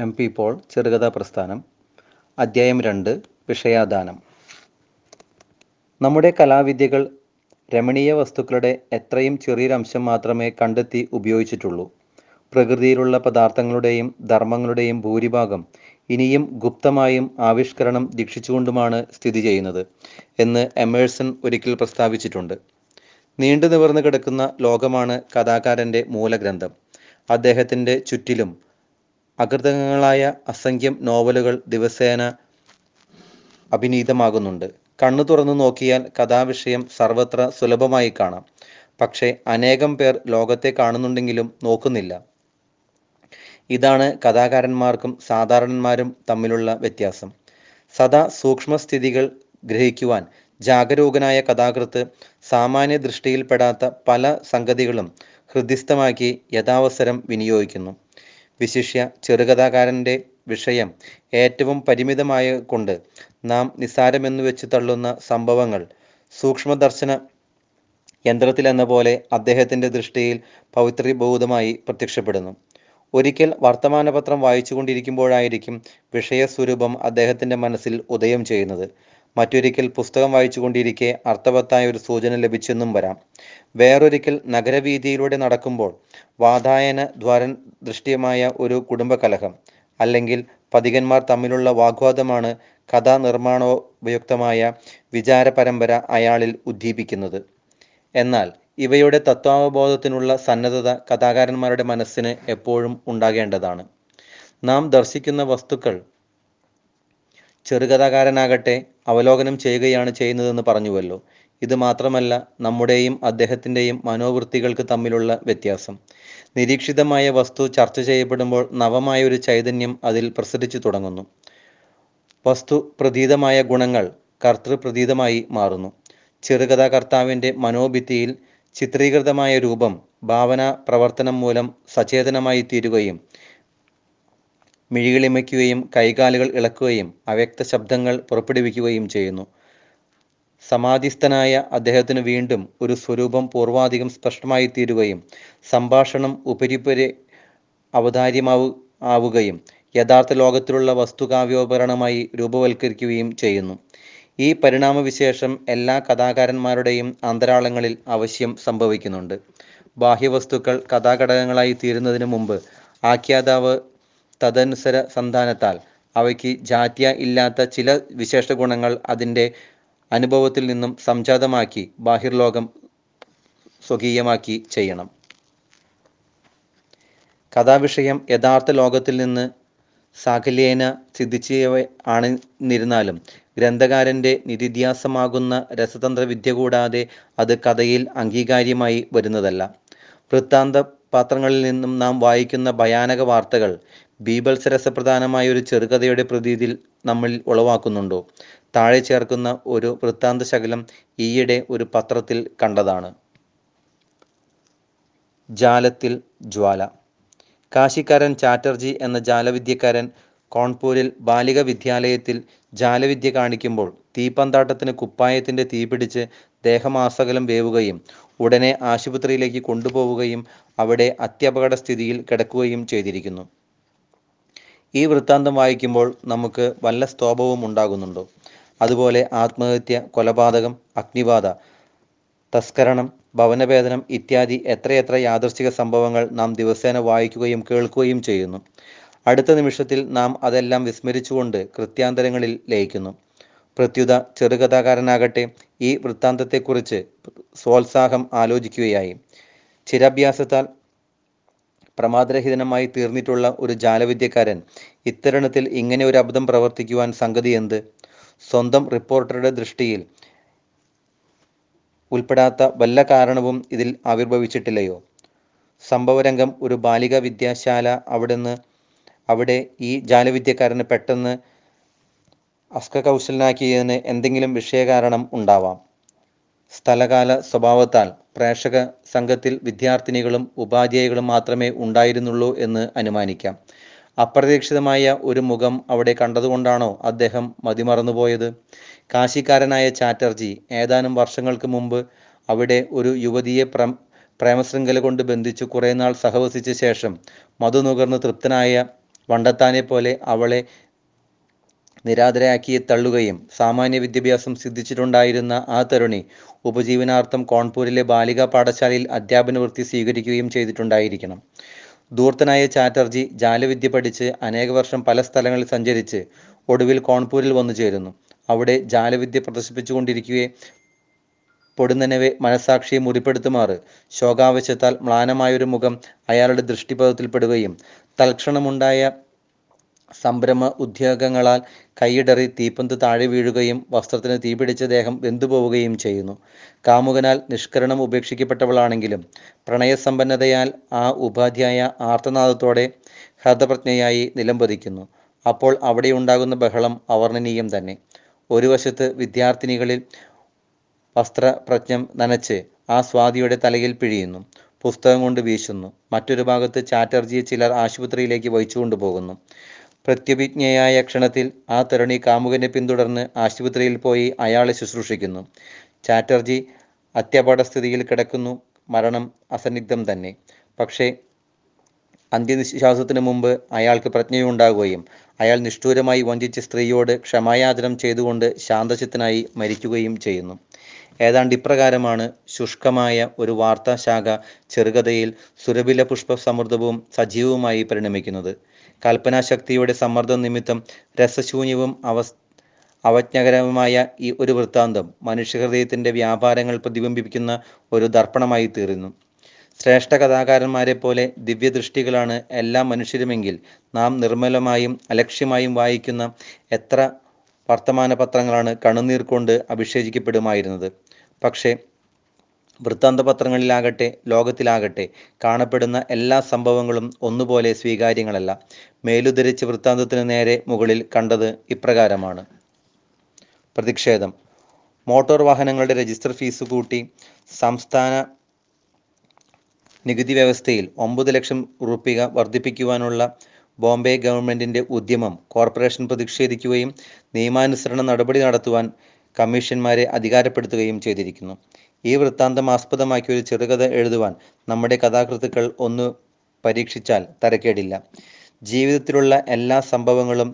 M P Paul ചെറുകഥാ പ്രസ്ഥാനം അദ്ധ്യായം രണ്ട് വിഷയാദാനം നമ്മുടെ കലാവിദ്യകൾ രമണീയ വസ്തുക്കളുടെ എത്രയും ചെറിയൊരംശം മാത്രമേ കണ്ടെത്തി ഉപയോഗിച്ചിട്ടുള്ളൂ പ്രകൃതിയിലുള്ള പദാർത്ഥങ്ങളുടെയും ധർമ്മങ്ങളുടെയും ഭൂരിഭാഗം ഇനിയും ഗുപ്തമായും ആവിഷ്കരണം ദീക്ഷിച്ചുകൊണ്ടുമാണ് സ്ഥിതി ചെയ്യുന്നത് എന്ന് എമേഴ്സൺ ഒരിക്കൽ പ്രസ്താവിച്ചിട്ടുണ്ട് നീണ്ടു നിവർന്നു കിടക്കുന്ന ലോകമാണ് കഥാകാരൻ്റെ മൂലഗ്രന്ഥം അദ്ദേഹത്തിൻ്റെ ചുറ്റിലും അകൃതങ്ങളായ അസംഖ്യം നോവലുകൾ ദിവസേന അഭിനീതമാകുന്നുണ്ട് കണ്ണു തുറന്നു നോക്കിയാൽ കഥാവിഷയം സർവത്ര സുലഭമായി കാണാം പക്ഷേ അനേകം പേർ ലോകത്തെ കാണുന്നുണ്ടെങ്കിലും നോക്കുന്നില്ല ഇതാണ് കഥാകാരന്മാർക്കും സാധാരണന്മാരും തമ്മിലുള്ള വ്യത്യാസം സദാ സൂക്ഷ്മസ്ഥിതികൾ ഗ്രഹിക്കുവാൻ ജാഗരൂകനായ കഥാകൃത്ത് സാമാന്യ ദൃഷ്ടിയിൽപ്പെടാത്ത പല സംഗതികളും ഹൃദിസ്ഥമാക്കി യഥാവസരം വിനിയോഗിക്കുന്നു വിശിഷ്യ ചെറുകഥാകാരൻ്റെ വിഷയം ഏറ്റവും പരിമിതമായ കൊണ്ട് നാം നിസ്സാരമെന്നു വെച്ച് തള്ളുന്ന സംഭവങ്ങൾ സൂക്ഷ്മദർശന യന്ത്രത്തിലെന്ന പോലെ അദ്ദേഹത്തിൻ്റെ ദൃഷ്ടിയിൽ പവിത്രീഭൂതമായി പ്രത്യക്ഷപ്പെടുന്നു ഒരിക്കൽ വർത്തമാനപത്രം വായിച്ചുകൊണ്ടിരിക്കുമ്പോഴായിരിക്കും വിഷയസ്വരൂപം അദ്ദേഹത്തിൻ്റെ മനസ്സിൽ ഉദയം ചെയ്യുന്നത് മറ്റൊരിക്കൽ പുസ്തകം വായിച്ചുകൊണ്ടിരിക്കെ അർത്ഥവത്തായ ഒരു സൂചന ലഭിച്ചെന്നും വരാം വേറൊരിക്കൽ നഗരവീതിയിലൂടെ നടക്കുമ്പോൾ വാതായന ദ്വാരൻ ദൃഷ്ടിയമായ ഒരു കുടുംബകലഹം അല്ലെങ്കിൽ പതികന്മാർ തമ്മിലുള്ള വാഗ്വാദമാണ് കഥാ നിർമ്മാണോപയുക്തമായ വിചാര പരമ്പര അയാളിൽ ഉദ്ദീപിക്കുന്നത് എന്നാൽ ഇവയുടെ തത്വാവബോധത്തിനുള്ള സന്നദ്ധത കഥാകാരന്മാരുടെ മനസ്സിന് എപ്പോഴും ഉണ്ടാകേണ്ടതാണ് നാം ദർശിക്കുന്ന വസ്തുക്കൾ ചെറുകഥാകാരനാകട്ടെ അവലോകനം ചെയ്യുകയാണ് ചെയ്യുന്നതെന്ന് പറഞ്ഞുവല്ലോ ഇത് മാത്രമല്ല നമ്മുടെയും അദ്ദേഹത്തിൻ്റെയും മനോവൃത്തികൾക്ക് തമ്മിലുള്ള വ്യത്യാസം നിരീക്ഷിതമായ വസ്തു ചർച്ച ചെയ്യപ്പെടുമ്പോൾ നവമായ ഒരു ചൈതന്യം അതിൽ പ്രസരിച്ചു തുടങ്ങുന്നു വസ്തു പ്രതീതമായ ഗുണങ്ങൾ കർത്തൃപ്രതീതമായി മാറുന്നു ചെറുകഥാകർത്താവിൻ്റെ മനോഭിത്തിയിൽ ചിത്രീകൃതമായ രൂപം ഭാവന പ്രവർത്തനം മൂലം സചേതനമായി തീരുകയും മിഴികളിമയ്ക്കുകയും കൈകാലുകൾ ഇളക്കുകയും അവ്യക്ത ശബ്ദങ്ങൾ പുറപ്പെടുവിക്കുകയും ചെയ്യുന്നു സമാധിസ്ഥനായ അദ്ദേഹത്തിന് വീണ്ടും ഒരു സ്വരൂപം പൂർവാധികം സ്പഷ്ടമായി തീരുകയും സംഭാഷണം ഉപരിപരി അവതാര്യമാവു ആവുകയും യഥാർത്ഥ ലോകത്തിലുള്ള വസ്തുകാവ്യോപകരണമായി രൂപവൽക്കരിക്കുകയും ചെയ്യുന്നു ഈ പരിണാമവിശേഷം എല്ലാ കഥാകാരന്മാരുടെയും അന്തരാളങ്ങളിൽ അവശ്യം സംഭവിക്കുന്നുണ്ട് ബാഹ്യവസ്തുക്കൾ കഥാഘടകങ്ങളായി തീരുന്നതിന് മുമ്പ് ആഖ്യാതാവ് തദനുസര സന്താനത്താൽ അവയ്ക്ക് ജാത്യ ഇല്ലാത്ത ചില വിശേഷ ഗുണങ്ങൾ അതിൻ്റെ അനുഭവത്തിൽ നിന്നും സംജാതമാക്കി ബാഹിർലോകം സ്വകീയമാക്കി ചെയ്യണം കഥാവിഷയം യഥാർത്ഥ ലോകത്തിൽ നിന്ന് സാകല്യേന സിദ്ധിച്ചവ ആണെന്നിരുന്നാലും ഗ്രന്ഥകാരൻ്റെ നിധിധ്യാസമാകുന്ന രസതന്ത്ര വിദ്യ കൂടാതെ അത് കഥയിൽ അംഗീകാര്യമായി വരുന്നതല്ല വൃത്താന്ത പാത്രങ്ങളിൽ നിന്നും നാം വായിക്കുന്ന ഭയാനക വാർത്തകൾ ബീഭത്സരസപ്രധാനമായ ഒരു ചെറുകഥയുടെ പ്രതീതിയിൽ നമ്മിൽ ഉളവാക്കുന്നുണ്ടോ താഴെ ചേർക്കുന്ന ഒരു വൃത്താന്ത ശകലം ഈയിടെ ഒരു പത്രത്തിൽ കണ്ടതാണ് ജാലത്തിൽ ജ്വാല കാശിക്കാരൻ ചാറ്റർജി എന്ന ജാലവിദ്യക്കാരൻ കോൺപൂരിൽ ബാലിക വിദ്യാലയത്തിൽ ജാലവിദ്യ കാണിക്കുമ്പോൾ തീപ്പന്താട്ടത്തിന് കുപ്പായത്തിൻ്റെ തീപിടിച്ച് ദേഹമാസകലം വേവുകയും ഉടനെ ആശുപത്രിയിലേക്ക് കൊണ്ടുപോവുകയും അവിടെ അത്യപകട സ്ഥിതിയിൽ കിടക്കുകയും ചെയ്തിരിക്കുന്നു ഈ വൃത്താന്തം വായിക്കുമ്പോൾ നമുക്ക് വല്ല സ്തോഭവും ഉണ്ടാകുന്നുണ്ടോ അതുപോലെ ആത്മഹത്യ കൊലപാതകം അഗ്നിബാധ തസ്കരണം ഭവനഭേദനം ഇത്യാദി എത്രയെത്ര യാദൃശ്ചിക സംഭവങ്ങൾ നാം ദിവസേന വായിക്കുകയും കേൾക്കുകയും ചെയ്യുന്നു അടുത്ത നിമിഷത്തിൽ നാം അതെല്ലാം വിസ്മരിച്ചുകൊണ്ട് കൃത്യാന്തരങ്ങളിൽ ലയിക്കുന്നു പ്രത്യുത ചെറുകഥാകാരനാകട്ടെ ഈ വൃത്താന്തത്തെക്കുറിച്ച് സ്വോത്സാഹം ആലോചിക്കുകയായി ചിരാഭ്യാസത്താൽ പ്രമാദരഹിതനമായി തീർന്നിട്ടുള്ള ഒരു ജാലവിദ്യക്കാരൻ ഇത്തരണത്തിൽ ഇങ്ങനെ ഒരു അബദ്ധം പ്രവർത്തിക്കുവാൻ സംഗതി എന്ത് സ്വന്തം റിപ്പോർട്ടറുടെ ദൃഷ്ടിയിൽ ഉൾപ്പെടാത്ത വല്ല കാരണവും ഇതിൽ ആവിർഭവിച്ചിട്ടില്ലയോ സംഭവരംഗം ഒരു ബാലിക വിദ്യാശാല അവിടുന്ന് അവിടെ ഈ ജാലവിദ്യക്കാരന് പെട്ടെന്ന് അസ്കകൗശലനാക്കിയതിന് എന്തെങ്കിലും വിഷയകാരണം ഉണ്ടാവാം സ്ഥലകാല സ്വഭാവത്താൽ പ്രേക്ഷക സംഘത്തിൽ വിദ്യാർത്ഥിനികളും ഉപാധ്യായികളും മാത്രമേ ഉണ്ടായിരുന്നുള്ളൂ എന്ന് അനുമാനിക്കാം അപ്രതീക്ഷിതമായ ഒരു മുഖം അവിടെ കണ്ടതുകൊണ്ടാണോ അദ്ദേഹം മതിമറന്നുപോയത് കാശിക്കാരനായ ചാറ്റർജി ഏതാനും വർഷങ്ങൾക്ക് മുമ്പ് അവിടെ ഒരു യുവതിയെ പ്ര പ്രേമശൃംഖല കൊണ്ട് ബന്ധിച്ചു കുറേ നാൾ സഹവസിച്ച ശേഷം മധു നുകർന്ന് തൃപ്തനായ വണ്ടത്താനെ പോലെ അവളെ നിരാധരയാക്കി തള്ളുകയും സാമാന്യ വിദ്യാഭ്യാസം സിദ്ധിച്ചിട്ടുണ്ടായിരുന്ന ആ തരുണി ഉപജീവനാർത്ഥം കോൺപൂരിലെ ബാലികാ പാഠശാലയിൽ അധ്യാപന വൃത്തി സ്വീകരിക്കുകയും ചെയ്തിട്ടുണ്ടായിരിക്കണം ധൂർത്തനായ ചാറ്റർജി ജാലവിദ്യ പഠിച്ച് അനേക വർഷം പല സ്ഥലങ്ങളിൽ സഞ്ചരിച്ച് ഒടുവിൽ കോൺപൂരിൽ വന്നു ചേരുന്നു അവിടെ ജാലവിദ്യ പ്രദർശിപ്പിച്ചുകൊണ്ടിരിക്കുകയെ പൊടുന്നനവെ മനസാക്ഷിയെ മുറിപ്പെടുത്തുമാറ് ശോകാവശ്യത്താൽ മ്ലാനമായൊരു മുഖം അയാളുടെ ദൃഷ്ടിപഥത്തിൽപ്പെടുകയും തൽക്ഷണമുണ്ടായ സംഭ്രമ ഉദ്യോഗങ്ങളാൽ കൈയിടറി തീപ്പന്ത് താഴെ വീഴുകയും വസ്ത്രത്തിന് തീപിടിച്ച ദേഹം വെന്തുപോവുകയും ചെയ്യുന്നു കാമുകനാൽ നിഷ്കരണം ഉപേക്ഷിക്കപ്പെട്ടവളാണെങ്കിലും പ്രണയസമ്പന്നതയാൽ ആ ഉപാധ്യായ ആർത്തനാദത്തോടെ ഹതപ്രജ്ഞയായി നിലംപതിക്കുന്നു അപ്പോൾ അവിടെയുണ്ടാകുന്ന ബഹളം അവർണ്ണനീയം തന്നെ ഒരു വശത്ത് വിദ്യാർത്ഥിനികളിൽ വസ്ത്രപ്രജ്ഞം നനച്ച് ആ സ്വാതിയുടെ തലയിൽ പിഴിയുന്നു പുസ്തകം കൊണ്ട് വീശുന്നു മറ്റൊരു ഭാഗത്ത് ചാറ്റർജിയെ ചിലർ ആശുപത്രിയിലേക്ക് വഹിച്ചു കൊണ്ടുപോകുന്നു പ്രത്യഭിജ്ഞയായ ക്ഷണത്തിൽ ആ തരുണി കാമുകനെ പിന്തുടർന്ന് ആശുപത്രിയിൽ പോയി അയാളെ ശുശ്രൂഷിക്കുന്നു ചാറ്റർജി അത്യപടസ്ഥിതിയിൽ കിടക്കുന്നു മരണം അസന്നിഗ്ധം തന്നെ പക്ഷേ അന്ത്യനിശ്വാസത്തിന് മുമ്പ് അയാൾക്ക് പ്രജ്ഞയുണ്ടാകുകയും അയാൾ നിഷ്ഠൂരമായി വഞ്ചിച്ച സ്ത്രീയോട് ക്ഷമായാചനം ചെയ്തുകൊണ്ട് ശാന്തചിത്തനായി മരിക്കുകയും ചെയ്യുന്നു ഏതാണ്ട് ഇപ്രകാരമാണ് ശുഷ്കമായ ഒരു വാർത്താശാഖ ചെറുകഥയിൽ സുരഭില പുഷ്പ സമൃദ്ധവും സജീവവുമായി പരിണമിക്കുന്നത് കൽപ്പനാശക്തിയുടെ സമ്മർദ്ദം നിമിത്തം രസശൂന്യവും അവസ് അവജ്ഞകരവുമായ ഈ ഒരു വൃത്താന്തം മനുഷ്യഹൃദയത്തിൻ്റെ വ്യാപാരങ്ങൾ പ്രതിബിംബിപ്പിക്കുന്ന ഒരു ദർപ്പണമായി തീർന്നു ശ്രേഷ്ഠ കഥാകാരന്മാരെ പോലെ ദിവ്യദൃഷ്ടികളാണ് എല്ലാ മനുഷ്യരുമെങ്കിൽ നാം നിർമ്മലമായും അലക്ഷ്യമായും വായിക്കുന്ന എത്ര വർത്തമാന പത്രങ്ങളാണ് കണ്ണുനീർ കൊണ്ട് അഭിഷേചിക്കപ്പെടുമായിരുന്നത് പക്ഷേ വൃത്താന്തപത്രങ്ങളിലാകട്ടെ ലോകത്തിലാകട്ടെ കാണപ്പെടുന്ന എല്ലാ സംഭവങ്ങളും ഒന്നുപോലെ സ്വീകാര്യങ്ങളല്ല മേലുദ്ധരിച്ച വൃത്താന്തത്തിന് നേരെ മുകളിൽ കണ്ടത് ഇപ്രകാരമാണ് പ്രതിഷേധം മോട്ടോർ വാഹനങ്ങളുടെ രജിസ്റ്റർ ഫീസ് കൂട്ടി സംസ്ഥാന നികുതി വ്യവസ്ഥയിൽ ഒമ്പത് ലക്ഷം റുപ്പിക വർദ്ധിപ്പിക്കുവാനുള്ള ബോംബെ ഗവൺമെൻറ്റിൻ്റെ ഉദ്യമം കോർപ്പറേഷൻ പ്രതിഷേധിക്കുകയും നിയമാനുസരണ നടപടി നടത്തുവാൻ കമ്മീഷന്മാരെ അധികാരപ്പെടുത്തുകയും ചെയ്തിരിക്കുന്നു ഈ വൃത്താന്തം ആസ്പദമാക്കി ഒരു ചെറുകഥ എഴുതുവാൻ നമ്മുടെ കഥാകൃത്തുക്കൾ ഒന്ന് പരീക്ഷിച്ചാൽ തരക്കേടില്ല ജീവിതത്തിലുള്ള എല്ലാ സംഭവങ്ങളും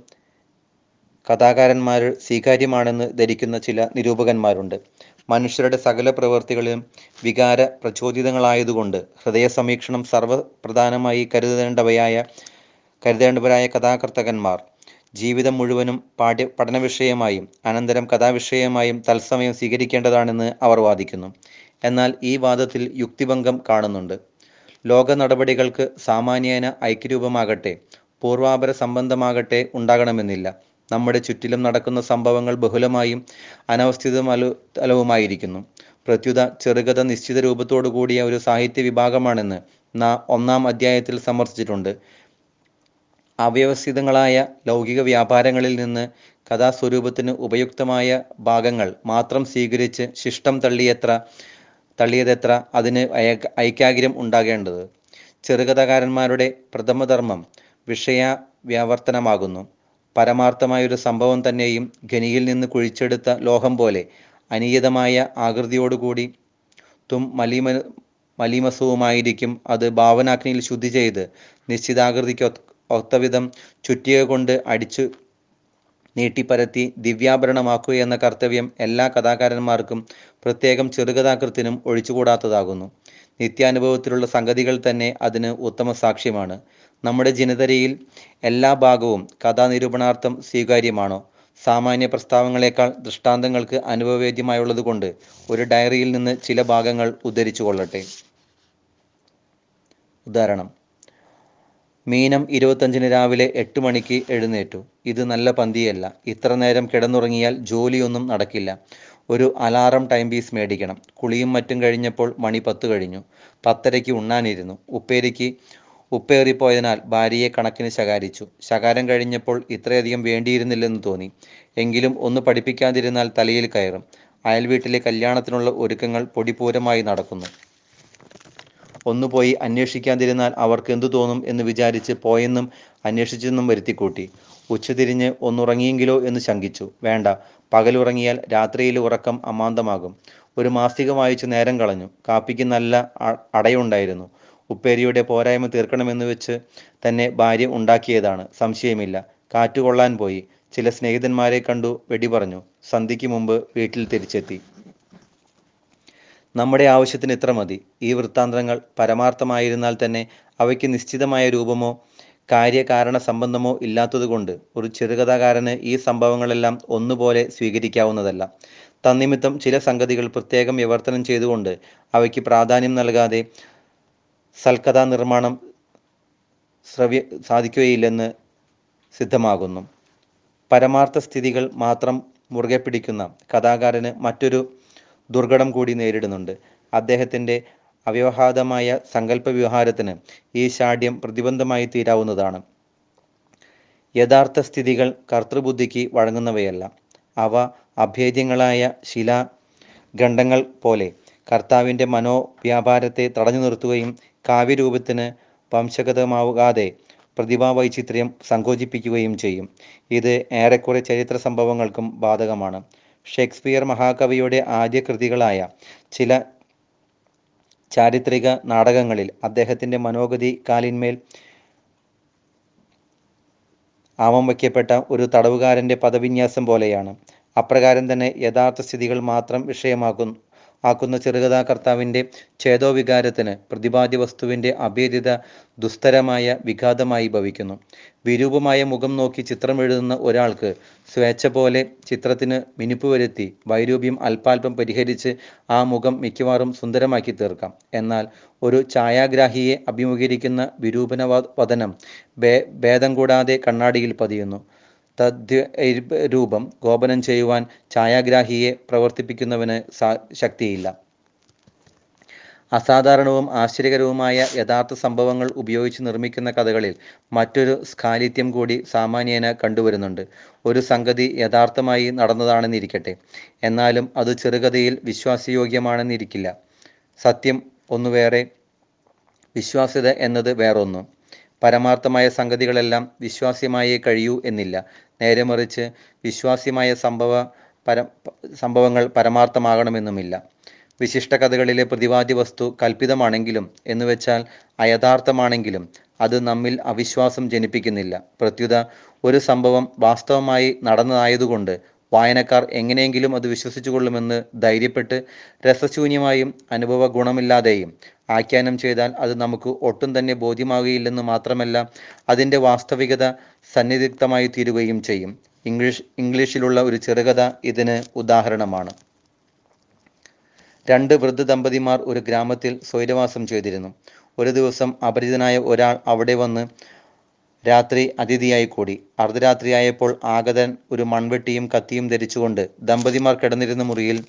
കഥാകാരന്മാർ സ്വീകാര്യമാണെന്ന് ധരിക്കുന്ന ചില നിരൂപകന്മാരുണ്ട് മനുഷ്യരുടെ സകല പ്രവൃത്തികളിലും വികാര പ്രചോദിതങ്ങളായതുകൊണ്ട് ഹൃദയ സമീക്ഷണം സർവപ്രധാനമായി കരുതേണ്ടവയായ കരുതേണ്ടവരായ കഥാകർത്തകന്മാർ ജീവിതം മുഴുവനും പാഠ്യ പഠന വിഷയമായും അനന്തരം കഥാവിഷയമായും തത്സമയം സ്വീകരിക്കേണ്ടതാണെന്ന് അവർ വാദിക്കുന്നു എന്നാൽ ഈ വാദത്തിൽ യുക്തിഭംഗം കാണുന്നുണ്ട് ലോക നടപടികൾക്ക് സാമാന്യേന ഐക്യരൂപമാകട്ടെ പൂർവാപര സംബന്ധമാകട്ടെ ഉണ്ടാകണമെന്നില്ല നമ്മുടെ ചുറ്റിലും നടക്കുന്ന സംഭവങ്ങൾ ബഹുലമായും അനവസ്ഥിതമലു തലവുമായിരിക്കുന്നു പ്രത്യുത ചെറുകഥ നിശ്ചിത രൂപത്തോടു കൂടിയ ഒരു സാഹിത്യ വിഭാഗമാണെന്ന് നാ ഒന്നാം അധ്യായത്തിൽ സമർത്ഥിച്ചിട്ടുണ്ട് അവ്യവസ്ഥിതങ്ങളായ ലൗകിക വ്യാപാരങ്ങളിൽ നിന്ന് കഥാസ്വരൂപത്തിന് ഉപയുക്തമായ ഭാഗങ്ങൾ മാത്രം സ്വീകരിച്ച് ശിഷ്ടം തള്ളിയത്ര തള്ളിയതെത്ര അതിന് ഐക- ഐക്യാഗ്രം ഉണ്ടാകേണ്ടത് ചെറുകഥാകാരന്മാരുടെ പ്രഥമധർമ്മം വിഷയ വ്യാവർത്തനമാകുന്നു പരമാർത്ഥമായൊരു സംഭവം തന്നെയും ഖനിയിൽ നിന്ന് കുഴിച്ചെടുത്ത ലോഹം പോലെ അനിയതമായ ആകൃതിയോടുകൂടി തും മലീമ മലീമസവുമായിരിക്കും അത് ഭാവനാഗ്നിയിൽ ശുദ്ധി ചെയ്ത് നിശ്ചിതാകൃതിക്ക് ഒത്ത- ഒത്തവിധം ചുറ്റിക കൊണ്ട് അടിച്ചു നീട്ടിപ്പരത്തി ദിവ്യാഭരണമാക്കുക എന്ന കർത്തവ്യം എല്ലാ കഥാകാരന്മാർക്കും പ്രത്യേകം ചെറുകഥാകൃത്തിനും ഒഴിച്ചുകൂടാത്തതാകുന്നു നിത്യാനുഭവത്തിലുള്ള സംഗതികൾ തന്നെ അതിന് ഉത്തമ സാക്ഷ്യമാണ് നമ്മുടെ ജനതരയിൽ എല്ലാ ഭാഗവും കഥാനിരൂപണാർത്ഥം സ്വീകാര്യമാണോ സാമാന്യ പ്രസ്താവങ്ങളെക്കാൾ ദൃഷ്ടാന്തങ്ങൾക്ക് അനുഭവവേദ്യമായുള്ളതുകൊണ്ട് ഒരു ഡയറിയിൽ നിന്ന് ചില ഭാഗങ്ങൾ ഉദ്ധരിച്ചു കൊള്ളട്ടെ ഉദാഹരണം മീനം ഇരുപത്തഞ്ചിന് രാവിലെ എട്ട് മണിക്ക് എഴുന്നേറ്റു ഇത് നല്ല പന്തിയല്ല ഇത്ര നേരം കിടന്നുറങ്ങിയാൽ ജോലിയൊന്നും നടക്കില്ല ഒരു അലാറം ടൈം പീസ് മേടിക്കണം കുളിയും മറ്റും കഴിഞ്ഞപ്പോൾ മണി പത്ത് കഴിഞ്ഞു പത്തരയ്ക്ക് ഉണ്ണാനിരുന്നു ഉപ്പേരിക്ക് ഉപ്പേറിപ്പോയതിനാൽ ഭാര്യയെ കണക്കിന് ശകാരിച്ചു ശകാരം കഴിഞ്ഞപ്പോൾ ഇത്രയധികം വേണ്ടിയിരുന്നില്ലെന്ന് തോന്നി എങ്കിലും ഒന്ന് പഠിപ്പിക്കാതിരുന്നാൽ തലയിൽ കയറും അയൽ വീട്ടിലെ കല്യാണത്തിനുള്ള ഒരുക്കങ്ങൾ പൊടിപൂരമായി നടക്കുന്നു ഒന്ന് പോയി അന്വേഷിക്കാതിരുന്നാൽ അവർക്ക് എന്തു തോന്നും എന്ന് വിചാരിച്ച് പോയെന്നും അന്വേഷിച്ചെന്നും വരുത്തിക്കൂട്ടി ഉച്ചതിരിഞ്ഞ് ഒന്നുറങ്ങിയെങ്കിലോ എന്ന് ശങ്കിച്ചു വേണ്ട പകലുറങ്ങിയാൽ രാത്രിയിലെ ഉറക്കം അമാന്തമാകും ഒരു മാസിക വായിച്ച് നേരം കളഞ്ഞു കാപ്പിക്ക് നല്ല അ- അടയുണ്ടായിരുന്നു ഉപ്പേരിയുടെ പോരായ്മ തീർക്കണമെന്ന് വെച്ച് തന്നെ ഭാര്യ ഉണ്ടാക്കിയതാണ് സംശയമില്ല കാറ്റ് കൊള്ളാൻ പോയി ചില സ്നേഹിതന്മാരെ കണ്ടു വെടി പറഞ്ഞു സന്ധ്യയ്ക്ക് മുമ്പ് വീട്ടിൽ തിരിച്ചെത്തി നമ്മുടെ ആവശ്യത്തിന് ഇത്ര മതി ഈ വൃത്താന്തങ്ങൾ പരമാർത്ഥമായിരുന്നാൽ തന്നെ അവയ്ക്ക് നിശ്ചിതമായ രൂപമോ കാര്യകാരണ സംബന്ധമോ ഇല്ലാത്തതുകൊണ്ട് ഒരു ചെറുകഥാകാരന് ഈ സംഭവങ്ങളെല്ലാം ഒന്നുപോലെ സ്വീകരിക്കാവുന്നതല്ല തന്നിമിത്തം ചില സംഗതികൾ പ്രത്യേകം വിവർത്തനം ചെയ്തുകൊണ്ട് അവയ്ക്ക് പ്രാധാന്യം നൽകാതെ സൽക്കഥാ നിർമ്മാണം ശ്രവ്യ സാധിക്കുകയില്ലെന്ന് സിദ്ധമാകുന്നു പരമാർത്ഥ സ്ഥിതികൾ മാത്രം മുറുകെ പിടിക്കുന്ന കഥാകാരന് മറ്റൊരു ദുർഘടം കൂടി നേരിടുന്നുണ്ട് അദ്ദേഹത്തിൻ്റെ അവ്യവഹാതമായ സങ്കല്പ വ്യവഹാരത്തിന് ഈ ശാഠ്യം പ്രതിബന്ധമായി തീരാവുന്നതാണ് യഥാർത്ഥ സ്ഥിതികൾ കർത്തൃബുദ്ധിക്ക് വഴങ്ങുന്നവയല്ല അവ അഭേദ്യങ്ങളായ ശിലാ ഖണ്ഡങ്ങൾ പോലെ കർത്താവിൻ്റെ മനോവ്യാപാരത്തെ തടഞ്ഞു നിർത്തുകയും കാവ്യരൂപത്തിന് വംശഗതമാകാതെ പ്രതിഭാവൈചിത്ര്യം സങ്കോചിപ്പിക്കുകയും ചെയ്യും ഇത് ഏറെക്കുറെ ചരിത്ര സംഭവങ്ങൾക്കും ബാധകമാണ് ഷേക്സ്പിയർ മഹാകവിയുടെ ആദ്യ കൃതികളായ ചില ചാരിത്രിക നാടകങ്ങളിൽ അദ്ദേഹത്തിൻ്റെ മനോഗതി കാലിന്മേൽ ആമം വയ്ക്കപ്പെട്ട ഒരു തടവുകാരൻ്റെ പദവിന്യാസം പോലെയാണ് അപ്രകാരം തന്നെ യഥാർത്ഥ സ്ഥിതികൾ മാത്രം വിഷയമാക്കുന്നു ആക്കുന്ന ചെറുകഥാകർത്താവിൻ്റെ ഛേദോവികാരത്തിന് പ്രതിപാദ്യ വസ്തുവിൻ്റെ അഭേദ്യത ദുസ്തരമായ വിഘാതമായി ഭവിക്കുന്നു വിരൂപമായ മുഖം നോക്കി ചിത്രം എഴുതുന്ന ഒരാൾക്ക് സ്വേച്ഛ പോലെ ചിത്രത്തിന് മിനുപ്പ് വരുത്തി വൈരൂപ്യം അല്പാൽപം പരിഹരിച്ച് ആ മുഖം മിക്കവാറും സുന്ദരമാക്കി തീർക്കാം എന്നാൽ ഒരു ഛായാഗ്രാഹിയെ അഭിമുഖീകരിക്കുന്ന വിരൂപന വ- വദനം ഭേ ഭേദം കൂടാതെ കണ്ണാടിയിൽ പതിയുന്നു തദ്യ രൂപം ഗോപനം ചെയ്യുവാൻ ഛായാഗ്രാഹിയെ പ്രവർത്തിപ്പിക്കുന്നവന് സാ- ശക്തിയില്ല അസാധാരണവും ആശ്ചര്യകരവുമായ യഥാർത്ഥ സംഭവങ്ങൾ ഉപയോഗിച്ച് നിർമ്മിക്കുന്ന കഥകളിൽ മറ്റൊരു സ്ഖാലിത്യം കൂടി സാമാന്യേന കണ്ടുവരുന്നുണ്ട് ഒരു സംഗതി യഥാർത്ഥമായി നടന്നതാണെന്നിരിക്കട്ടെ എന്നാലും അത് ചെറുകഥയിൽ വിശ്വാസയോഗ്യമാണെന്നിരിക്കില്ല സത്യം ഒന്നു വേറെ വിശ്വാസ്യത എന്നത് വേറൊന്നു പരമാർത്ഥമായ സംഗതികളെല്ലാം വിശ്വാസ്യമായേ കഴിയൂ എന്നില്ല നേരെ മറിച്ച് വിശ്വാസ്യമായ സംഭവ പര സംഭവങ്ങൾ പരമാർത്ഥമാകണമെന്നുമില്ല വിശിഷ്ട കഥകളിലെ പ്രതിപാദ്യ വസ്തു കൽപ്പിതമാണെങ്കിലും എന്നുവെച്ചാൽ അയഥാർത്ഥമാണെങ്കിലും അത് നമ്മിൽ അവിശ്വാസം ജനിപ്പിക്കുന്നില്ല പ്രത്യുത ഒരു സംഭവം വാസ്തവമായി നടന്നതായതുകൊണ്ട് വായനക്കാർ എങ്ങനെയെങ്കിലും അത് വിശ്വസിച്ചു കൊള്ളുമെന്ന് ധൈര്യപ്പെട്ട് രസശൂന്യമായും അനുഭവ ഗുണമില്ലാതെയും ആഖ്യാനം ചെയ്താൽ അത് നമുക്ക് ഒട്ടും തന്നെ ബോധ്യമാകുകയില്ലെന്ന് മാത്രമല്ല അതിൻ്റെ വാസ്തവികത സന്നിധിക്തമായി തീരുകയും ചെയ്യും ഇംഗ്ലീഷ് ഇംഗ്ലീഷിലുള്ള ഒരു ചെറുകഥ ഇതിന് ഉദാഹരണമാണ് രണ്ട് വൃദ്ധ ദമ്പതിമാർ ഒരു ഗ്രാമത്തിൽ സ്വൈരവാസം ചെയ്തിരുന്നു ഒരു ദിവസം അപരിചിതനായ ഒരാൾ അവിടെ വന്ന് രാത്രി അതിഥിയായി കൂടി അർദ്ധരാത്രിയായപ്പോൾ ആഗതൻ ഒരു മൺവെട്ടിയും കത്തിയും ധരിച്ചുകൊണ്ട് ദമ്പതിമാർ കിടന്നിരുന്ന മുറിയിൽ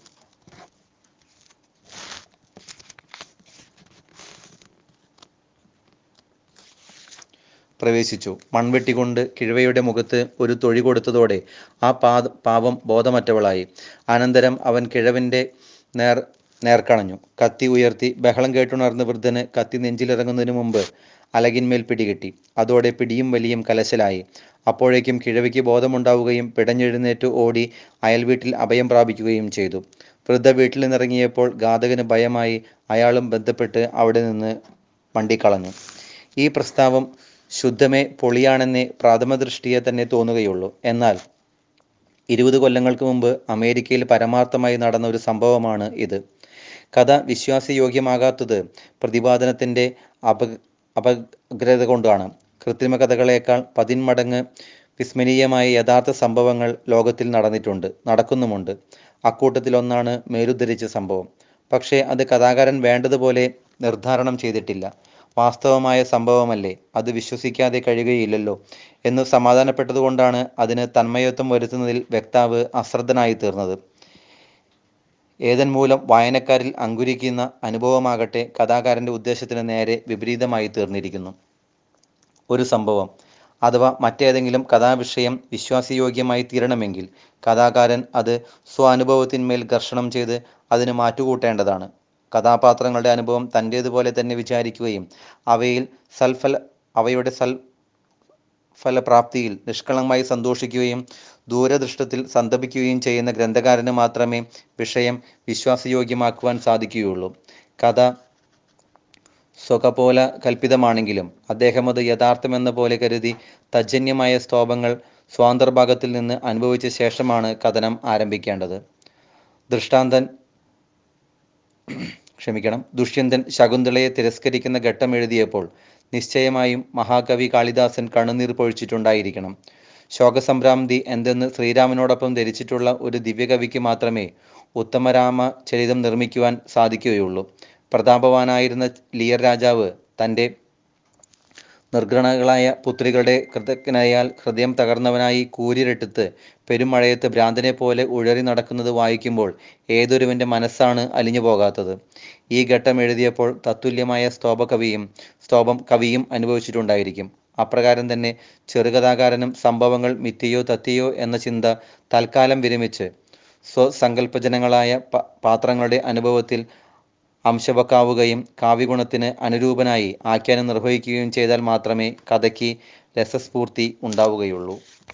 പ്രവേശിച്ചു മൺവെട്ടി കൊണ്ട് കിഴവയുടെ മുഖത്ത് ഒരു തൊഴി കൊടുത്തതോടെ ആ പാ പാവം ബോധമറ്റവളായി അനന്തരം അവൻ കിഴവന്റെ നേർ നേർക്കണഞ്ഞു കത്തി ഉയർത്തി ബഹളം കേട്ടുണർന്ന വൃദ്ധന് കത്തി നെഞ്ചിലിറങ്ങുന്നതിന് മുമ്പ് അലകിന്മേൽ പിടികിട്ടി അതോടെ പിടിയും വലിയും കലശലായി അപ്പോഴേക്കും കിഴവിക്ക് ബോധമുണ്ടാവുകയും പിടഞ്ഞെഴുന്നേറ്റ് ഓടി അയൽവീട്ടിൽ അഭയം പ്രാപിക്കുകയും ചെയ്തു വൃദ്ധ വീട്ടിൽ നിന്നിറങ്ങിയപ്പോൾ ഘാതകന് ഭയമായി അയാളും ബന്ധപ്പെട്ട് അവിടെ നിന്ന് മണ്ടിക്കളഞ്ഞു ഈ പ്രസ്താവം ശുദ്ധമേ പൊളിയാണെന്നേ പ്രാഥമ ദൃഷ്ടിയെ തന്നെ തോന്നുകയുള്ളൂ എന്നാൽ ഇരുപത് കൊല്ലങ്ങൾക്ക് മുമ്പ് അമേരിക്കയിൽ പരമാർത്ഥമായി നടന്ന ഒരു സംഭവമാണ് ഇത് കഥ വിശ്വാസയോഗ്യമാകാത്തത് പ്രതിപാദനത്തിൻ്റെ അപ അപഗ്രത കൊണ്ടാണ് കൃത്രിമ കഥകളേക്കാൾ പതിന്മടങ്ങ് വിസ്മരണീയമായ യഥാർത്ഥ സംഭവങ്ങൾ ലോകത്തിൽ നടന്നിട്ടുണ്ട് നടക്കുന്നുമുണ്ട് അക്കൂട്ടത്തിലൊന്നാണ് മേലുദ്ധരിച്ച സംഭവം പക്ഷേ അത് കഥാകാരൻ വേണ്ടതുപോലെ നിർദ്ധാരണം ചെയ്തിട്ടില്ല വാസ്തവമായ സംഭവമല്ലേ അത് വിശ്വസിക്കാതെ കഴിയുകയില്ലല്ലോ എന്ന് സമാധാനപ്പെട്ടതുകൊണ്ടാണ് അതിന് തന്മയത്വം വരുത്തുന്നതിൽ വ്യക്താവ് അശ്രദ്ധനായി തീർന്നത് ഏതൻ മൂലം വായനക്കാരിൽ അങ്കുരിക്കുന്ന അനുഭവമാകട്ടെ കഥാകാരൻ്റെ ഉദ്ദേശത്തിന് നേരെ വിപരീതമായി തീർന്നിരിക്കുന്നു ഒരു സംഭവം അഥവാ മറ്റേതെങ്കിലും കഥാവിഷയം വിശ്വാസയോഗ്യമായി തീരണമെങ്കിൽ കഥാകാരൻ അത് സ്വാനുഭവത്തിന്മേൽ ഘർഷണം ചെയ്ത് അതിന് മാറ്റുകൂട്ടേണ്ടതാണ് കഥാപാത്രങ്ങളുടെ അനുഭവം തൻ്റേതുപോലെ തന്നെ വിചാരിക്കുകയും അവയിൽ സൽഫല അവയുടെ സൽ ഫലപ്രാപ്തിയിൽ നിഷ്കളങ്കമായി സന്തോഷിക്കുകയും ദൂരദൃഷ്ടത്തിൽ സന്തപിക്കുകയും ചെയ്യുന്ന ഗ്രന്ഥകാരന് മാത്രമേ വിഷയം വിശ്വാസയോഗ്യമാക്കുവാൻ സാധിക്കുകയുള്ളൂ കഥ സ്വകപോല കൽപ്പിതമാണെങ്കിലും അദ്ദേഹം അത് യഥാർത്ഥമെന്ന പോലെ കരുതി തജ്ജന്യമായ സ്തോഭങ്ങൾ സ്വാന്തർഭാഗത്തിൽ നിന്ന് അനുഭവിച്ച ശേഷമാണ് കഥനം ആരംഭിക്കേണ്ടത് ദൃഷ്ടാന്തൻ ക്ഷമിക്കണം ദുഷ്യന്തൻ ശകുന്തളയെ തിരസ്കരിക്കുന്ന ഘട്ടം എഴുതിയപ്പോൾ നിശ്ചയമായും മഹാകവി കാളിദാസൻ കണ്ണുനീർ പൊഴിച്ചിട്ടുണ്ടായിരിക്കണം ശോകസംഭ്രാന്തി എന്തെന്ന് ശ്രീരാമനോടൊപ്പം ധരിച്ചിട്ടുള്ള ഒരു ദിവ്യകവിക്ക് മാത്രമേ ഉത്തമരാമ ചരിതം നിർമ്മിക്കുവാൻ സാധിക്കുകയുള്ളൂ പ്രതാപവാനായിരുന്ന ലിയർ രാജാവ് തൻ്റെ നിർഘണകളായ പുത്രികളുടെ കൃതജ്ഞനായാൽ ഹൃദയം തകർന്നവനായി കൂരിരട്ടിത്ത് പെരുമഴയത്ത് ഭ്രാന്തനെ പോലെ ഉഴറി നടക്കുന്നത് വായിക്കുമ്പോൾ ഏതൊരുവൻ്റെ മനസ്സാണ് അലിഞ്ഞു പോകാത്തത് ഈ ഘട്ടം എഴുതിയപ്പോൾ തത്തുല്യമായ സ്തോഭകവിയും സ്തോഭം കവിയും അനുഭവിച്ചിട്ടുണ്ടായിരിക്കും അപ്രകാരം തന്നെ ചെറുകഥാകാരനും സംഭവങ്ങൾ മിഥ്യയോ തത്തിയോ എന്ന ചിന്ത തൽക്കാലം വിരമിച്ച് സ്വസങ്കല്പജനങ്ങളായ പ പാത്രങ്ങളുടെ അനുഭവത്തിൽ അംശവക്കാവുകയും കാവ്യഗുണത്തിന് അനുരൂപനായി ആഖ്യാനം നിർവഹിക്കുകയും ചെയ്താൽ മാത്രമേ കഥയ്ക്ക് രസസ്ഫൂർത്തി ഉണ്ടാവുകയുള്ളൂ